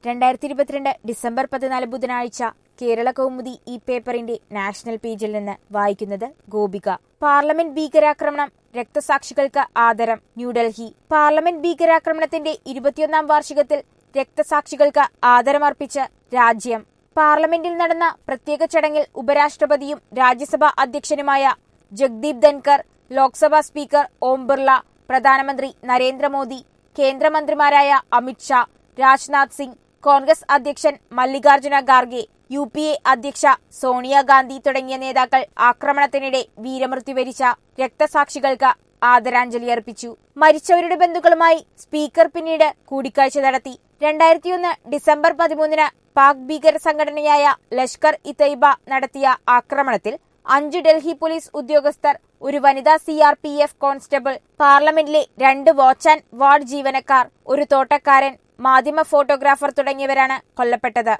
രണ്ടായിരത്തി ഇരുപത്തിരണ്ട് ഡിസംബർ പതിനാല് ബുധനാഴ്ച കേരള കൗമുദി ഈ പേപ്പറിന്റെ നാഷണൽ പേജിൽ നിന്ന് വായിക്കുന്നത് ഗോപിക പാർലമെന്റ് ഭീകരാക്രമണം രക്തസാക്ഷികൾക്ക് ആദരം ന്യൂഡൽഹി പാർലമെന്റ് ഭീകരാക്രമണത്തിന്റെ ഇരുപത്തിയൊന്നാം വാർഷികത്തിൽ രക്തസാക്ഷികൾക്ക് ആദരമർപ്പിച്ച് രാജ്യം പാർലമെന്റിൽ നടന്ന പ്രത്യേക ചടങ്ങിൽ ഉപരാഷ്ട്രപതിയും രാജ്യസഭാ അധ്യക്ഷനുമായ ജഗ്ദീപ് ധൻകർ ലോക്സഭാ സ്പീക്കർ ഓം ബിർള പ്രധാനമന്ത്രി നരേന്ദ്രമോദി കേന്ദ്രമന്ത്രിമാരായ അമിത്ഷാ രാജ്നാഥ് സിംഗ് കോൺഗ്രസ് അധ്യക്ഷൻ Mallikarjuna Kharge U P A അധ്യക്ഷ സോണിയാഗാന്ധി തുടങ്ങിയ നേതാക്കൾ ആക്രമണത്തിനിടെ വീരമൃത്യു വരിച്ച രക്തസാക്ഷികൾക്ക് ആദരാഞ്ജലി അർപ്പിച്ചു മരിച്ചവരുടെ ബന്ധുക്കളുമായി സ്പീക്കർ പിന്നീട് കൂടിക്കാഴ്ച നടത്തി രണ്ടായിരത്തിയൊന്ന് ഡിസംബർ പതിമൂന്നിന് പാക് ഭീകര സംഘടനയായ ലഷ്കർ ഇ തൈബ നടത്തിയ ആക്രമണത്തിൽ അഞ്ച് ഡൽഹി പോലീസ് ഉദ്യോഗസ്ഥർ ഒരു വനിതാ C R P F constable പാർലമെന്റിലെ രണ്ട് വാച്ച് ആൻഡ് വാർഡ് ജീവനക്കാർ ഒരു തോട്ടക്കാരൻ മാധ്യമ ഫോട്ടോഗ്രാഫർ തുടങ്ങിയവരാണ് കൊല്ലപ്പെട്ടത്